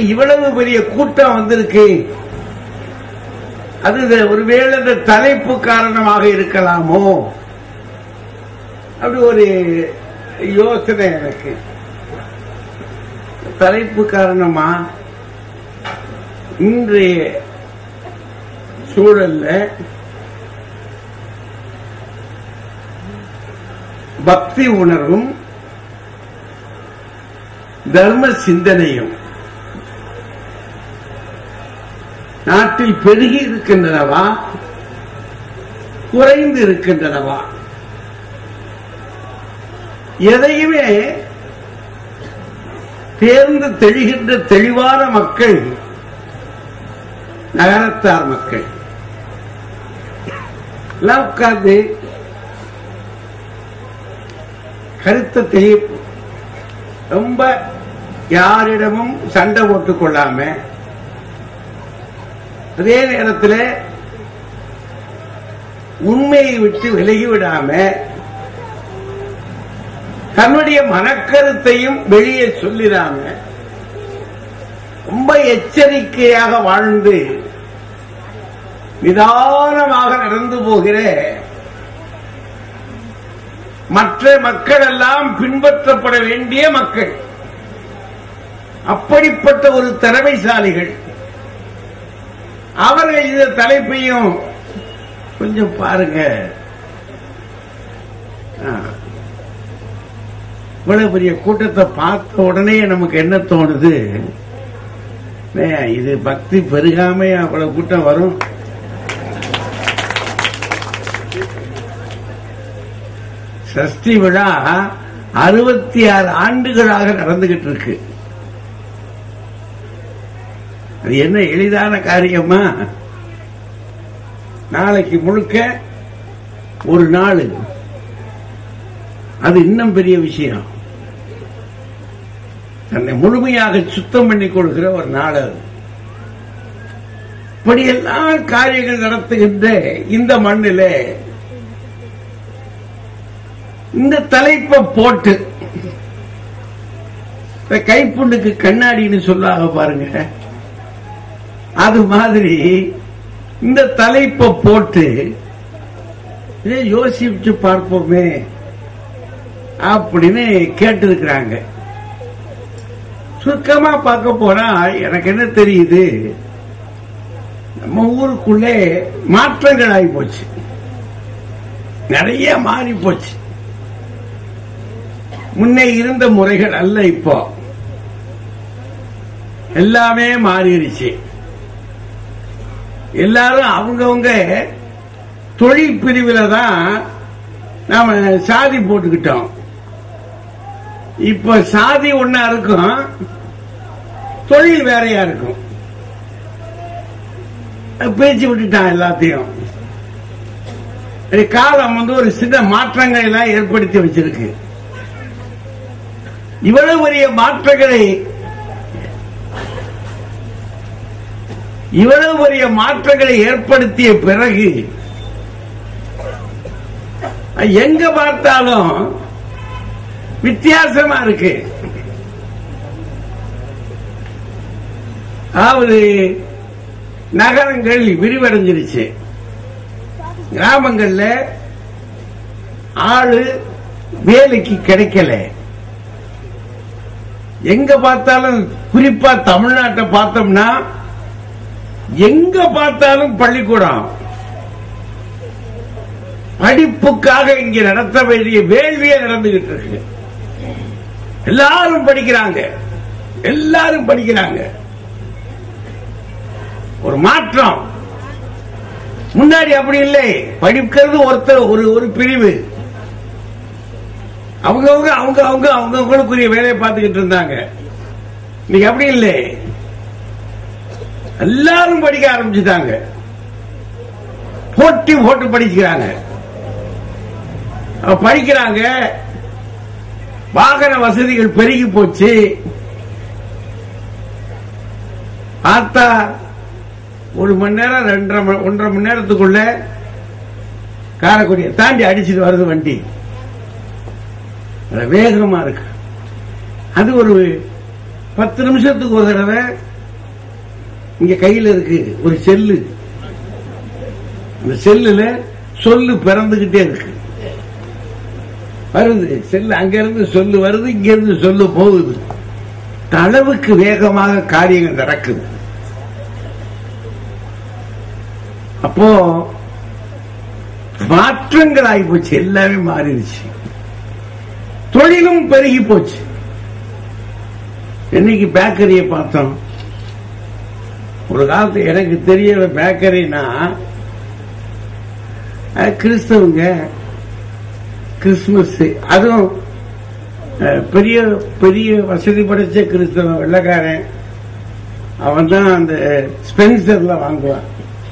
இவ்வளவு பெரிய கூட்டம் வந்திருக்கு அது இந்த ஒருவேளை இந்த தலைப்பு காரணமாக இருக்கலாமோ அப்படி ஒரு யோசனை எனக்கு தலைப்பு காரணமா இன்றைய சூழல்ல பக்தி உணர்வும் தர்ம சிந்தனையும் நாட்டில் பெருகி இருக்கின்றனவா குறைந்து இருக்கின்றனவா எதையுமே தேர்ந்து தெளிகின்ற தெளிவான மக்கள் நகரத்தார் மக்கள் எல்லாம் உட்கார்ந்து கருத்தை தெளிய ரொம்ப யாரிடமும் சண்டை போட்டுக் கொள்ளாம அதே நேரத்தில் உண்மையை விட்டு விலகி விடாம தன்னுடைய மனக்கருத்தையும் வெளியே சொல்லிடாம ரொம்ப எச்சரிக்கையாக வாழ்ந்து நிதானமாக நடந்து போகிற மற்ற மக்கள் எல்லாம் பின்பற்றப்பட வேண்டிய மக்கள் அப்படிப்பட்ட ஒரு திறமைசாலிகள் அவர்கள் இந்த தலைப்பையும் கொஞ்சம் பாருங்க ஆ. இவ்வளவு பெரிய கூட்டத்தை பார்த்த உடனே நமக்கு என்ன தோணுது ஏ, இது பக்தி பெருகாம அவ்வளவு கூட்டம் வரும் சஷ்டி விழா அறுபத்தி ஆறு ஆண்டுகளாக நடந்துகிட்டு இருக்கு அது என்ன எளிதான காரியமா நாளைக்கு முழுக்க ஒரு நாள் அது இன்னும் பெரிய விஷயம் தன்னை முழுமையாக சுத்தம் பண்ணிக் கொள்கிற ஒரு நாள் அது இப்படியெல்லாம் காரியங்கள் நடத்துகின்ற இந்த மண்ணிலே இந்த தலைப்பை போட்டு இந்த கைப்புண்ணுக்கு கண்ணாடின்னு சொல்லாக பாருங்க அது மாதிரி இந்த தலைப்பை போட்டு இதை யோசிச்சு பார்ப்போமே அப்படின்னு கேட்டிருக்கிறாங்க சுருக்கமா பார்க்க போனா எனக்கு என்ன தெரியுது நம்ம ஊருக்குள்ளே மாற்றங்கள் ஆகி போச்சு நிறைய மாறி போச்சு முன்னே இருந்த முறைகள் அல்ல இப்போ எல்லாமே மாறிடுச்சு எல்லாரும் அவங்கவுங்க தொழில் பிரிவில் தான் நாம சாதி போட்டுக்கிட்டோம் இப்ப சாதி ஒன்னா இருக்கும் தொழில் வேறையா இருக்கும் பேச்சு விட்டுட்டான் எல்லாத்தையும் இது காலம் வந்து ஒரு சின்ன மாற்றங்களை எல்லாம் ஏற்படுத்தி வச்சிருக்கு இவ்வளவு பெரிய மாற்றங்களை இவ்வளவு பெரிய மாற்றங்களை ஏற்படுத்திய பிறகு எங்க பார்த்தாலும் வித்தியாசமா இருக்கு அதாவது நகரங்கள் விரிவடைஞ்சிருச்சு கிராமங்கள்ல ஆளு வேலைக்கு கிடைக்கல எங்க பார்த்தாலும் குறிப்பா தமிழ்நாட்டை பார்த்தோம்னா எங்க பார்த்தாலும் பள்ளிக்கூடம் படிப்புக்காக இங்க நடத்த வேண்டிய வேள்வியே நடந்துகிட்டு இருக்கு எல்லாரும் படிக்கிறாங்க எல்லாரும் படிக்கிறாங்க ஒரு மாற்றம் முன்னாடி அப்படி இல்லை படிக்கிறது ஒருத்தர் ஒரு ஒரு பிரிவு அவங்கவுங்க அவங்க அவங்க அவங்கவுங்களுக்குரிய வேலையை பார்த்துக்கிட்டு இருந்தாங்க இன்னைக்கு அப்படி இல்லை எல்லாரும் படிக்க ஆரம்பிச்சுட்டாங்க போட்டி போட்டு படிக்கிறாங்க அப்ப படிக்கிறாங்க வாகன வசதிகள் பெருகி போச்சு பார்த்தா ஒரு மணி நேரம் ரெண்டரை மணி- ஒன்றரை மணி நேரத்துக்குள்ள காரைக்குடியை தாண்டி அடிச்சிட்டு வருது வண்டி அது வேகமா இருக்கு அது ஒரு பத்து நிமிஷத்துக்கு ஒரு தடவை இங்க கையில இருக்கு ஒரு செல்லு அந்த செல்லுல சொல்லு பிறந்துகிட்டே இருக்கு வருது செல்லு அங்க இருந்து சொல்லு வருது இங்க இருந்து சொல்லு போகுது அளவுக்கு வேகமாக காரியங்கள் நடக்குது அப்போ மாற்றங்கள் ஆகி போச்சு எல்லாமே மாறிடுச்சு தொழிலும் பெருகி போச்சு என்னைக்கு பேக்கரியை பார்த்தோம் ஒரு காலத்து எனக்கு தெரியல பேக்கரினா அது கிறிஸ்தவங்க கிறிஸ்துமஸ் அதுவும் அஹ், பெரிய பெரிய வசதி படைச்ச கிறிஸ்தவன் வெள்ளக்காரன் அவன் தான் அந்த ஸ்பென்சர்ல வாங்குவான்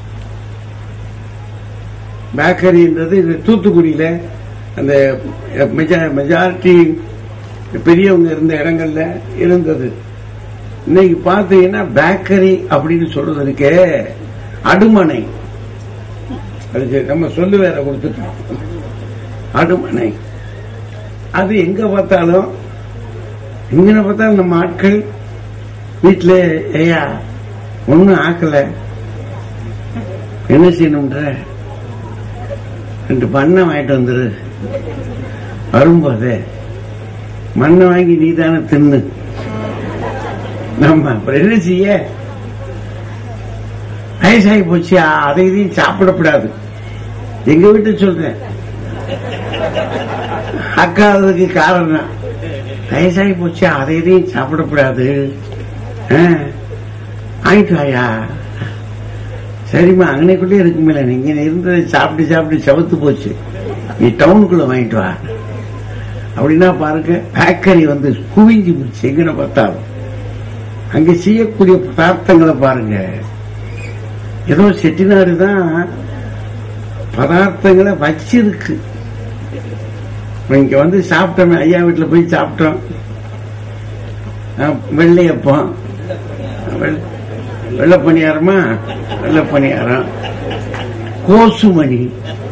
பேக்கரின்றது இது தூத்துக்குடியில அந்த மெஜாரிட்டி பெரியவங்க இருந்த இடங்கள்ல இருந்தது இன்னைக்கு பார்த்தீங்கன்னா பேக்கரி அப்படின்னு சொல்றதுக்கே அடுமனை அதுக்கு நம்ம சொல்லு வேற கொடுத்துட்டோம் அடுமனை அது எங்க பார்த்தாலும் எங்க பார்த்தாலும் நம்ம ஆட்கள் வீட்டுல ஏயா ஒன்னும் ஆக்கல என்ன செய்யணும்ன்ற ரெண்டு பண்ணை வாங்கிட்டு வந்துரு வரும்போது மண்ணை வாங்கி நீ தானே தின்னு நம்ம அப்புறம் என்ன செய்ய வயசாகி போச்சு அதை இதையும் சாப்பிடக்கூடாது எங்க வீட்டு சொல்றேன் அக்கா அதுக்கு காரணம் வயசாகி போச்சு அதை இதையும் சாப்பிடக்கூடாது ஆ, வாங்கிட்டு வாயா சரிம்மா அங்கனைக்குள்ளே இருக்குமில்ல நீங்க இருந்ததை சாப்பிட்டு சாப்பிட்டு சவுத்து போச்சு நீ டவுனுக்குள்ள வாங்கிட்டு வா அப்படின்னா பாருங்க பேக்கரி வந்து குவிஞ்சு போச்சு எங்கன பார்த்தாலும் அங்க செய்யக்கூடிய பதார்த்தங்களை பாருங்க ஏதோ செட்டிநாடு தான் பதார்த்தங்களை வச்சிருக்கு இங்க வந்து சாப்பிட்டோமே ஐயா வீட்டுல போய் சாப்பிட்டோம் அஹ், வெள்ளையப்பம் வெள்ளை- வெள்ளை பணியாரமா வெள்ளை பணியாரம் கோசுமணி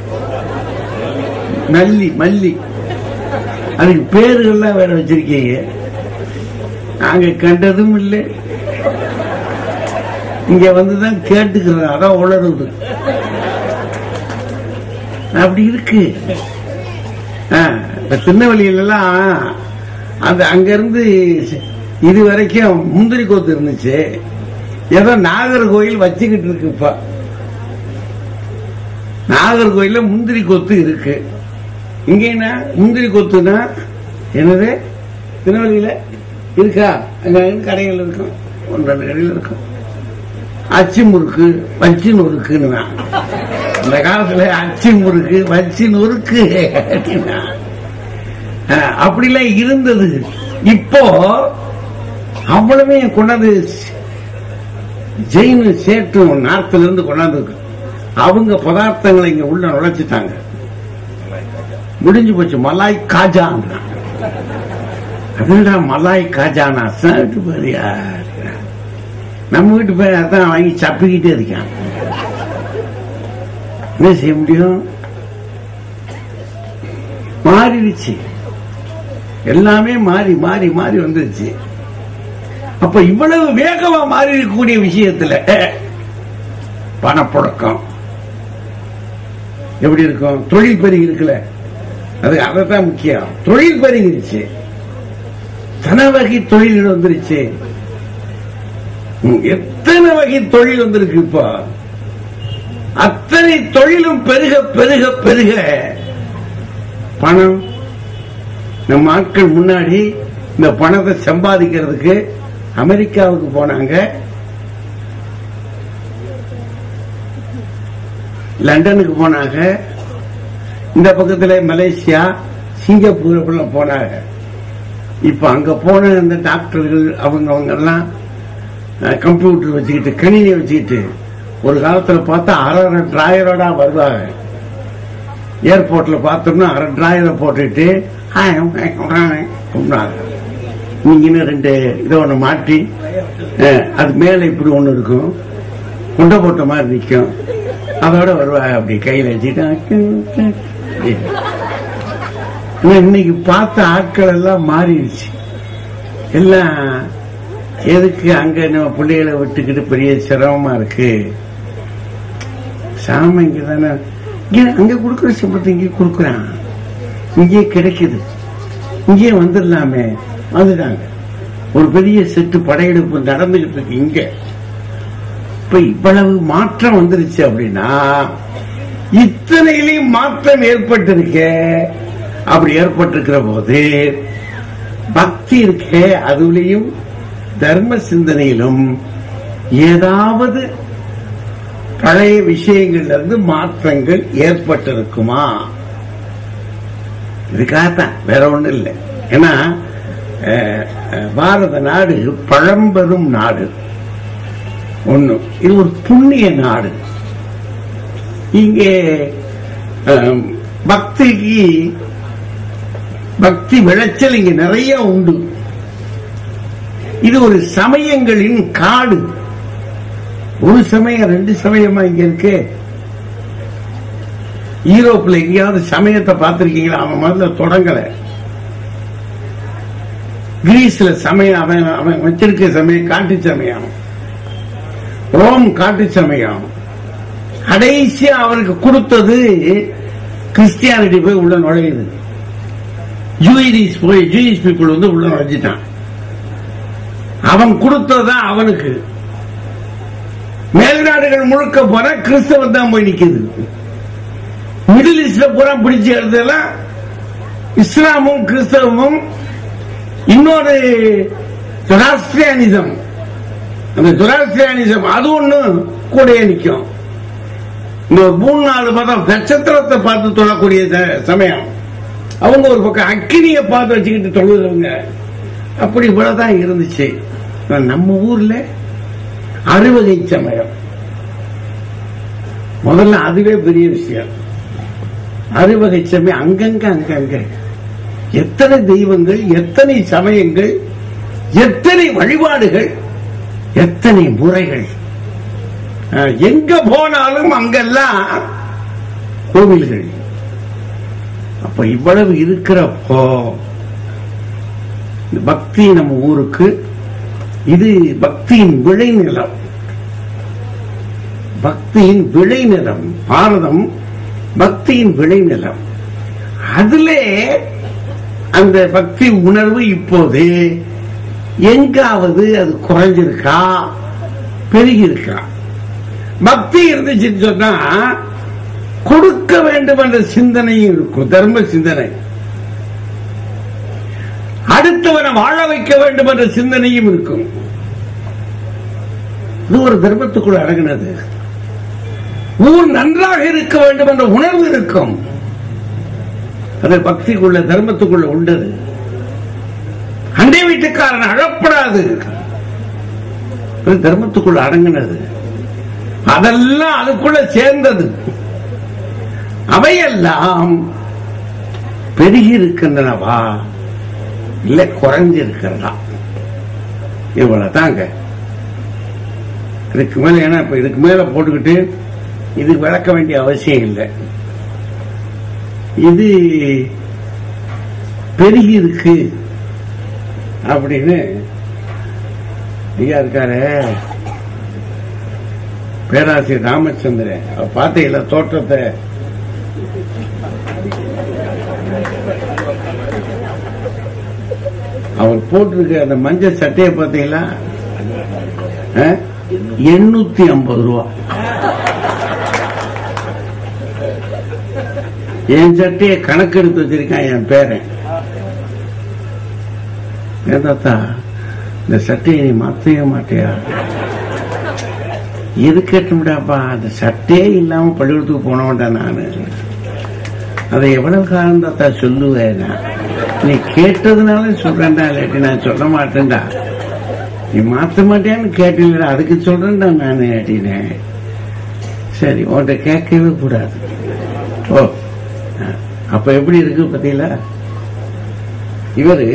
நல்லி மல்லி அதுக்கு பேர்கள்லாம் வேற வச்சிருக்கீங்க நாங்க கண்டதும் இல்லை இங்க வந்துதான் கேட்டுக்கிறோம் அதான் உளருது அப்படி இருக்கு ஆ, இப்ப திருநெல்வேலியில எல்லாம் அந்த அங்க இருந்து இது வரைக்கும் முந்திரி கோத்து இருந்துச்சு ஏதோ நாகர்கோயில் வச்சுக்கிட்டு இருக்கு இப்ப நாகர்கோயில்ல முந்திரி கொத்து இருக்கு இங்கன்னா முந்திரி கொத்துனா என்னது திருநெல்வேலியில இருக்கா அங்க அங்க கடைகள் இருக்கும் ஒன்று ரெண்டு கடையில் இருக்கும் அச்சு முறுக்கு வச்சு நொறுக்குன்னு அந்த காலத்துல அச்சு முறுக்கு வச்சு நொறுக்கு அப்படின்னா அஹ், அப்படிலாம் இருந்தது இப்போ அவ்வளவே கொண்டாந்து ஜெயின் சேட்டும் நார்த்ல இருந்து கொண்டாந்து அவங்க பதார்த்தங்களை இங்க உள்ள நுழைச்சிட்டாங்க முடிஞ்சு போச்சு மலாய் காஜான்னா அதுடா மலாய் காஜானா சாப்பிட்டு பாரியா நம்ம வீட்டு போய் அதான் வாங்கி சப்பிக்கிட்டே இருக்கான் என்ன செய்ய முடியும் மாறிடுச்சு எல்லாமே மாறி மாறி மாறி வந்துருச்சு அப்ப இவ்வளவு வேகமா மாறி இருக்கக்கூடிய விஷயத்துல பணப்புழக்கம் எப்படி இருக்கும் தொழில் பெருகி இருக்குல்ல அது அதைத்தான் முக்கியம் தொழில் பெருகிருச்சு தன வகை தொழில் வந்துருச்சு ம், எத்தனை வகை தொழில் வந்திருக்கு இப்போ அத்தனை தொழிலும் பெருக பெருக பெருக பணம் நம்ம ஆட்கள் முன்னாடி இந்த பணத்தை சம்பாதிக்கிறதுக்கு அமெரிக்காவுக்கு போனாங்க லண்டனுக்கு போனாங்க இந்த பக்கத்துல மலேசியா சிங்கப்பூர் அப்படிலாம் போனாங்க இப்ப அங்க போன அந்த டாக்டர்கள் அவங்க அவங்க எல்லாம் அஹ், கம்ப்யூட்டர் வச்சுக்கிட்டு கணினி வச்சுக்கிட்டு ஒரு காலத்துல பார்த்தா அரை அரை டிராயரோட வருவாங்க ஏர்போர்ட்ல பார்த்தோம்னா அரை டிராயரை போட்டுட்டு "ஹாய், ஹாய், ஹாய்" அப்படின்னாங்க. நீங்க இன்னும் ரெண்டு இதை ஒண்ணு மாட்டி அஹ், அது மேல இப்படி ஒண்ணு இருக்கும் குண்டை போட்ட மாதிரி நிக்கும் அதோட வருவாங்க அப்படி கையில வச்சுட்டு ஆனா இன்னைக்கு பார்த்த ஆட்கள் எல்லாம் மாறிடுச்சு எல்லாம் எதுக்கு அங்க நம்ம பிள்ளைகளை விட்டுக்கிட்டு பெரிய சிரமமா இருக்கு சாம இங்க தானே இங்க அங்க கொடுக்குற சம்பளத்தை இங்கே கொடுக்குறான் இங்கே கிடைக்குது இங்கே வந்துடலாமே வந்துட்டாங்க ஒரு பெரிய செட்டு படையெடுப்பு நடந்துகிட்டு இருக்கு இங்க இப்ப இவ்வளவு மாற்றம் வந்துருச்சு அப்படின்னா இத்தனையிலையும் மாற்றம் ஏற்பட்டிருக்க அப்படி ஏற்பட்டிருக்கிற போது பக்தி இருக்கே அதுலயும் தர்ம சிந்தனையிலும் ஏதாவது பழைய விஷயங்கள்ல இருந்து மாற்றங்கள் ஏற்பட்டிருக்குமா இதுக்காகத்தான் வேற ஒண்ணும் இல்லை ஏன்னா அஹ், அஹ், பாரத நாடு பழம்பெரும் நாடு ஒண்ணு இது ஒரு புண்ணிய நாடு இங்கே அஹ், பக்திக்கு பக்தி விளைச்சல் இங்க நிறைய உண்டு இது ஒரு சமயங்களின் காடு ஒரு சமயம் ரெண்டு சமயமா இங்க இருக்கு ஈரோப்ல எங்கேயாவது சமயத்தை பார்த்திருக்கீங்களா அவன் முதல்ல தொடங்கல கிரீஸ்ல சமயம் அவன் அவன் வச்சிருக்க சமயம் காட்டு சமயம் ரோம் காட்டு சமயம் கடைசியா அவருக்கு கொடுத்தது கிறிஸ்டியானிட்டி போய் உள்ள நுழையுது ஜூயிஸ் போய் ஜூயிஸ் பீப்புள் வந்து உள்ள நுழைஞ்சிட்டான் அவன் கொடுத்ததுதான் அவனுக்கு மேல்நாடுகள் முழுக்க போற கிறிஸ்தவம் தான் போய் நிக்குது மிடில் ஈஸ்ட்ல பூரா பிடிச்சு எடுத்ததெல்லாம் இஸ்லாமும் கிறிஸ்தவமும் இன்னொரு ஜொராஸ்ட்ரியானிசம் அந்த ஜொராஸ்ட்ரியானிசம் அது ஒண்ணு கூடயே நிக்கும் இந்த ஒரு மூணு நாலு மதம் நட்சத்திரத்தை பார்த்து தொழக்கூடிய ச- சமயம் அவங்க ஒரு பக்கம் அக்கினியை பார்த்து வச்சுக்கிட்டு தொழுகிறவங்க அப்படி இவ்வளவுதான் இருந்துச்சு ஆனா நம்ம ஊர்ல அறுவகை சமயம் முதல்ல அதுவே பெரிய விஷயம் அறுவகை சமயம் அங்கங்க அங்கங்க எத்தனை தெய்வங்கள் எத்தனை சமயங்கள் எத்தனை வழிபாடுகள் எத்தனை முறைகள் அஹ், எங்க போனாலும் அங்கெல்லாம் கோவில்கள் அப்ப இவ்வளவு இருக்கிறப்போ இந்த பக்தி நம்ம ஊருக்கு இது பக்தியின் விளைநிலம் பக்தியின் விளைநிலம் பாரதம் பக்தியின் விளைநிலம் அதிலே அந்த பக்தி உணர்வு இப்போது எங்காவது அது குறைஞ்சிருக்கா பெருகி இருக்கா பக்தி இருந்துச்சுன்னு சொன்னா கொடுக்க வேண்டும் என்ற சிந்தனையும் இருக்கும் தர்ம சிந்தனை அடுத்தவனை வாழ வைக்க வேண்டும் என்ற சிந்தனையும் இருக்கும் இது ஒரு தர்மத்துக்குள் அடங்கினது ஊர் நன்றாக இருக்க வேண்டும் என்ற உணர்வு இருக்கும் அது பக்திக்குள்ள தர்மத்துக்குள்ள உண்டது அண்டை வீட்டுக்காரன் அழப்படாது இது தர்மத்துக்குள்ள அடங்கினது அதெல்லாம் அதுக்குள்ள சேர்ந்தது அவையெல்லாம் பெருகி இருக்கின்றனவா இல்ல குறைஞ்சிருக்கிறதா இவ்வளவுதாங்க இதுக்கு மேல ஏன்னா இப்ப இதுக்கு மேல போட்டுக்கிட்டு இது விளக்க வேண்டிய அவசியம் இல்லை இது பெருகி இருக்கு அப்படின்னு ஐயா இருக்காரு பேராசிரியர் ராமச்சந்திரன் அவர் பார்த்தீங்களா தோற்றத்தை அவர் போட்டிருக்க அந்த மஞ்சள் சட்டையை பார்த்தீங்களா எண்ணூத்தி ஐம்பது ரூபா என் சட்டையை கணக்கெடுத்து வச்சிருக்கான் என் பேரன் ஏன் தாத்தா இந்த சட்டையை நீ மாத்தவே மாட்டியா எது கேட்டுவிடாப்பா அந்த சட்டையே இல்லாம பள்ளிக்கூடத்துக்கு போனவன்டா நானு அதை எவ்வளவு காலம் தாத்தா சொல்லுவேன் நான். நீ கேட்டதுனால சொல்றேன்டா இல்லாட்டி நான் சொல்ல மாட்டேன்டா நீ மாத்த மாட்டேன்னு கேட்டீங்களா அதுக்கு சொல்றேன்டா நான் அப்படின்னேன் சரி உன்கிட்ட கேட்கவே கூடாது ஓ அப்ப எப்படி இருக்கு பாத்தீங்களா இவரு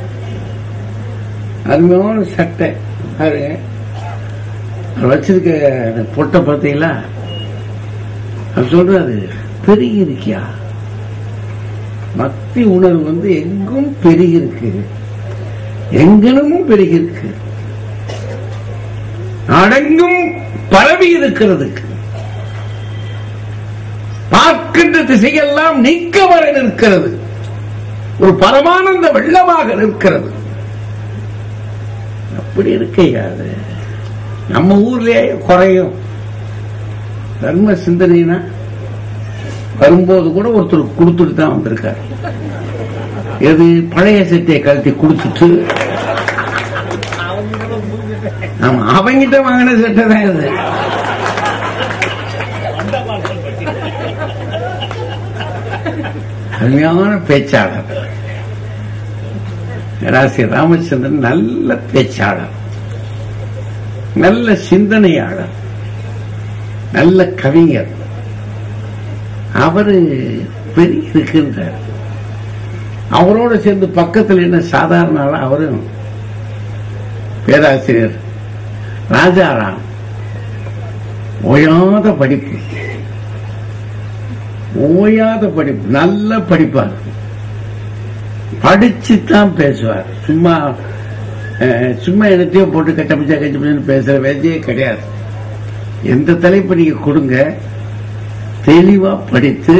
அருமையான சட்டை பாருங்க அவர் வச்சிருக்க அந்த பொட்டை பார்த்தீங்களா அவர் சொல்றாரு பெருகி இருக்கியா பக்தி உணர்வு வந்து எங்கும் பெருகி இருக்கு எங்கனமும் பெருகி இருக்கு அடங்கும் பரவி இருக்கிறது பார்க்கின்ற திசையெல்லாம் நீக்க வர நிற்கிறது ஒரு பரமானந்த வெள்ளமாக நிற்கிறது அப்படி இருக்கையா அது நம்ம ஊர்லயே குறையும் தர்ம சிந்தனைனா வரும்போது கூட ஒருத்தர் கொடுத்துட்டு தான் வந்திருக்காரு எது பழைய சட்டையை கழட்டி கொடுத்துட்டு ஆமா அவங்கிட்ட வாங்கின சட்டை தான் இது அருமையான பேச்சாளர் ராசி ராமச்சந்திரன் நல்ல பேச்சாளர் நல்ல சிந்தனையாளர் நல்ல கவிஞர் அவரு பெரிய இருக்கின்றார் அவரோட சேர்ந்து பக்கத்தில் என்ன சாதாரண ஆளா அவரும் பேராசிரியர் ராஜாராம் ஓயாத படிப்பு ஓயாத படிப்பு நல்ல படிப்பார் படிச்சு தான் பேசுவார் சும்மா அஹ், சும்மா என்னத்தையோ போட்டு கட்டமிச்சா கட்டமிச்சு பேசுற வேலையே கிடையாது எந்த தலைப்பு நீங்க கொடுங்க தெளிவா படித்து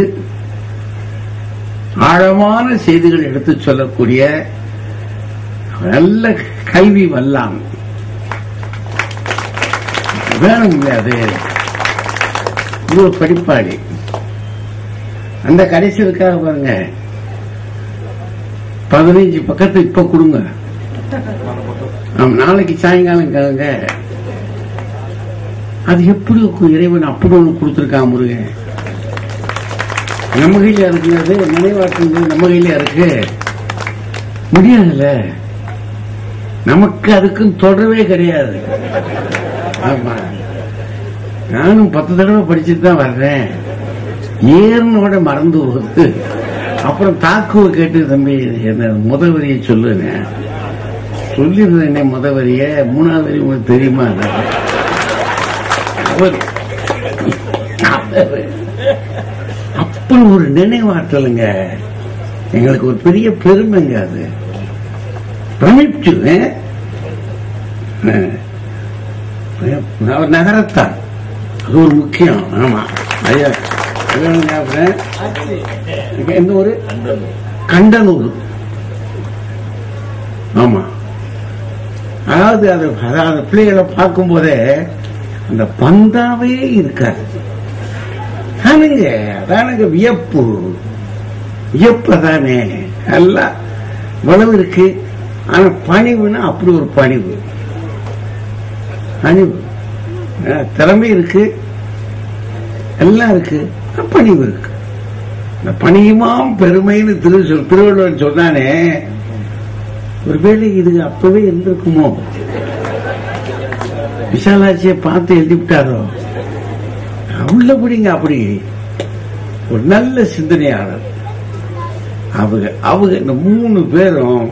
ஆழமான செய்திகள் எடுத்து சொல்லக்கூடிய நல்ல கல்வி வல்லாம் வேணுங்க அது இது ஒரு படிப்பாளி அந்த கடைசி இருக்காக பாருங்க பதினைஞ்சு பக்கத்து இப்ப கொடுங்க ஆமா, நாளைக்கு சாயங்காலம் கேளுங்க அது எப்படி இருக்கும் இறைவன் அப்படி ஒண்ணு கொடுத்திருக்கான் முருகன் நம்ம கையில இருக்கு அது நினைவாக்குறது நம்ம கையில இருக்கு முடியாதுல்ல நமக்கு அதுக்கும் தொடர்பே கிடையாது ஆமா நானும் பத்து தடவை படிச்சுட்டு தான் வர்றேன் ஏர்னோட மறந்து போகுது அப்புறம் தாக்குவ கேட்டு தம்பி என்ன முதவரியை சொல்லுங்க சொல்லிடுறேனே முதவரிய மூணாவது வரி உங்களுக்கு தெரியுமா அவர் அவர் அப்படி ஒரு நினைவாற்றலுங்க எங்களுக்கு ஒரு பெரிய பெருமைங்க அது பிரமிச்சு அவர் நகரத்தான் அது ஒரு முக்கியம் ஆமா ஐயா அது என்ன ஞாபகம்? எந்த ஊரு கண்டனூர் ஆமா அதாவது அது அதாவது பிள்ளைகளை பார்க்கும் போதே அந்த பந்தாவே இருக்காது தானுங்க அதானுங்க வியப்பு வியப்பு தானே எல்லாம் இவ்வளவு இருக்கு ஆனா பணிவுனா அப்படி ஒரு பணிவு பணிவு அஹ், திறமை இருக்கு எல்லாம் இருக்கு ஆனா பணிவு இருக்கு இந்த பணியுமாம் பெருமைன்னு திரு சொல் திருவள்ளுவர் சொன்னானே ஒருவேளை இது அப்பவே இருந்திருக்குமோ விஷாலாட்சியை பார்த்து எழுதி விட்டாரோ உள்ளபடிங்க அப்படி ஒரு நல்ல சிந்தனையாளர் அவங்க அவங்க இந்த மூணு பேரும்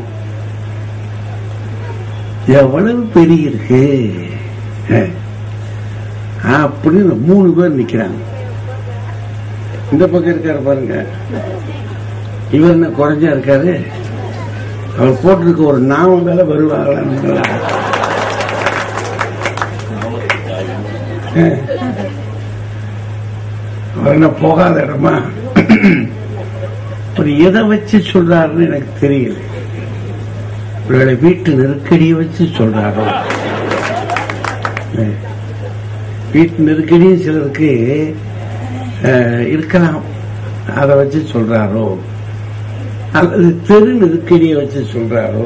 எவ்வளவு பெரிய இருக்கு அஹ், அப்படின்னு இந்த மூணு பேர் நிக்கிறாங்க இந்த பக்கம் இருக்காரு பாருங்க இவர் என்ன குறைஞ்சா இருக்காரு அவர் போட்டிருக்க ஒரு நாமம் மேல வருவாங்களா அவர் என்ன போகாத இடமா ஒரு எதை வச்சு சொல்றாருன்னு எனக்கு தெரியல ஒருவேளை வீட்டு நெருக்கடியை வச்சு சொல்றாரோ அஹ், வீட்டு நெருக்கடியும் சிலருக்கு அஹ், இருக்கலாம் அதை வச்சு சொல்றாரோ அல்லது தெரு நெருக்கடியை வச்சு சொல்றாரோ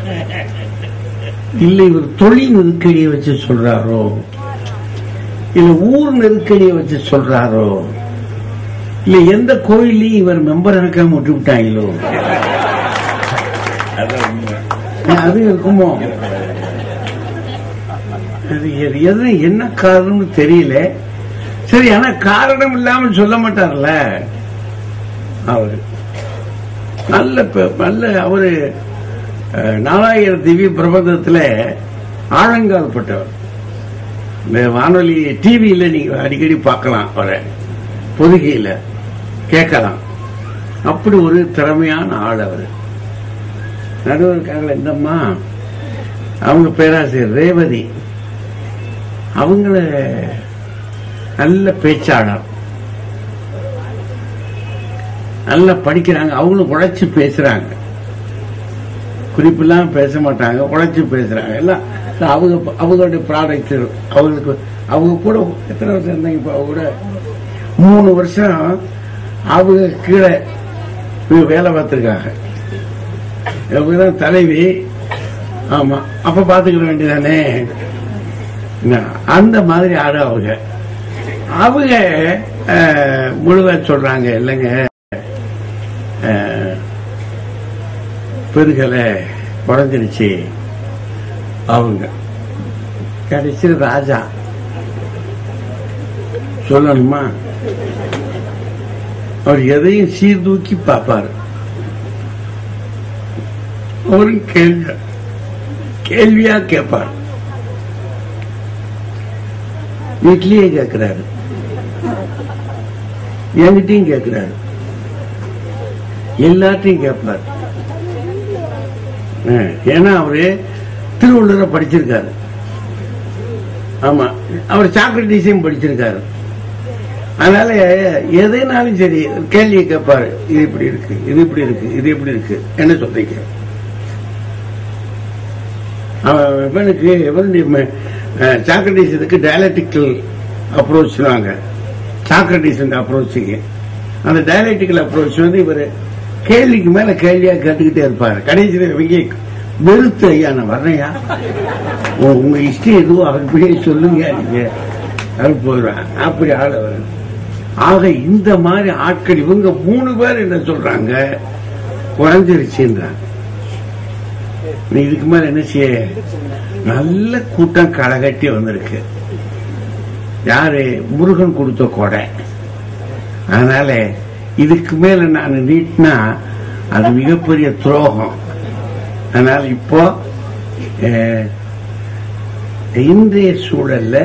இல்லை இவர் தொழில் நெருக்கடியை வச்சு சொல்றாரோ இல்ல ஊர் நெருக்கடியை வச்சு சொல்றாரோ இல்ல எந்த கோயிலையும் இவர் மெம்பர் இருக்காம விட்டு விட்டாங்களோ அது இருக்குமோ அது எது- எது என்ன காரணம்னு தெரியல சரி ஆனா காரணம் இல்லாம சொல்ல மாட்டார்ல அவரு நல்ல பெ- நல்ல அவரு அஹ், நாலாயிர திவ்ய பிரபந்தத்துல ஆழங்கால் பட்டவர் இந்த வானொலி டிவியில நீங்க அடிக்கடி பார்க்கலாம் அவரை பொதுகையில கேட்கலாம் அப்படி ஒரு திறமையான ஆள் அவர் நடுவர் இருக்காங்களே இந்தம்மா அவங்க பேராசிரியர் ரேவதி அவங்கள நல்ல பேச்சாளர் நல்லா படிக்கிறாங்க அவங்களும் உழைச்சு பேசுறாங்க குறிப்பெல்லாம் பேச மாட்டாங்க உழைச்சு பேசுறாங்க எல்லாம் அவங்க அவங்களுடைய ப்ராடக்ட் அவங்களுக்கு அவங்க கூட எத்தனை வருஷம் இருந்தாங்க இப்போ அவங்க கூட மூணு வருஷம் அவங்க கீழே இவங்க வேலை பார்த்துருக்காங்க இவங்க தான் தலைவி ஆமா அப்ப பாத்துக்கிற வேண்டியதானே என்ன, அந்த மாதிரி ஆடு அவங்க அவங்க அஹ், முழுவா சொல்றாங்க இல்லைங்க அஹ், பெருகலை குறைஞ்சிருச்சு அவங்க கடைசி ராஜா சொல்லணுமா அவர் எதையும் சீர்தூக்கி பார்ப்பாரு அவரும் கேள்வி கேள்வியா கேட்பார் வீட்லயே கேட்கிறாரு என்கிட்டயும் கேட்கிறாரு எல்லாத்தையும் கேட்பார் ஆ, ஏன்னா அவரு திருவள்ளுவரை படிச்சிருக்காரு ஆமா அவர் சாக்ரட்டிஸையும் படிச்சிருக்காரு அதனால எதைனாலும் சரி கேள்வியை கேட்பாரு இது இப்படி இருக்கு இது இப்படி இருக்கு இது இப்படி இருக்கு என்ன சொல்றீங்க அவன் இவனுக்கு இவனுடைய சாக்ரட்டிஸ் இதுக்கு டயலட்டிக்கல் அப்ரோச்னுவாங்க சாக்ரட்டிஸ் அப்ரோச்சுக்கு அந்த டயலட்டிக்கல் அப்ரோச் வந்து இவர் கேள்விக்கு மேல கேள்வியா கேட்டுக்கிட்டே இருப்பாரு கடைசியில் இவங்க வெறுத்து ஐயா நான் வர்றேயா உ- உங்க இஷ்டம் எதுவோ அப்படியே சொல்லுங்க நீங்க அது போயிடுவேன் அப்படி ஆள வரும் ஆக இந்த மாதிரி ஆட்கள் இவங்க மூணு பேர் என்ன சொல்றாங்க குறைஞ்சிருச்சுன்றாங்க நீ இதுக்கு மேல என்ன செய்ய நல்ல கூட்டம் களகட்டி வந்திருக்கு யாரு முருகன் கொடுத்த கொடை அதனால இதுக்கு மேல நான் நீட்டினா அது மிகப்பெரிய துரோகம் அதனால இப்போ அஹ், இன்றைய சூழல்ல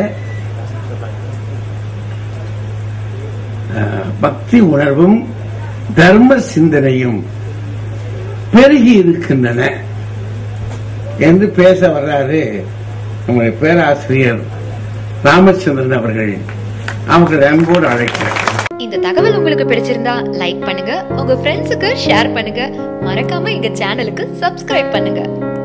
அஹ், பக்தி உணர்வும் தர்ம சிந்தனையும் பெருகி இருக்கின்றன என்று பேச வர்றாரு நம்முடைய பேராசிரியர் ராமச்சந்திரன் அவர்கள் அவர்கள் அன்போடு அழைக்கிறார் இந்த தகவல் உங்களுக்கு பிடிச்சிருந்தா லைக் பண்ணுங்க உங்க ஃப்ரெண்ட்ஸுக்கு ஷேர் பண்ணுங்க மறக்காம எங்க சேனலுக்கு சப்ஸ்கிரைப் பண்ணுங்க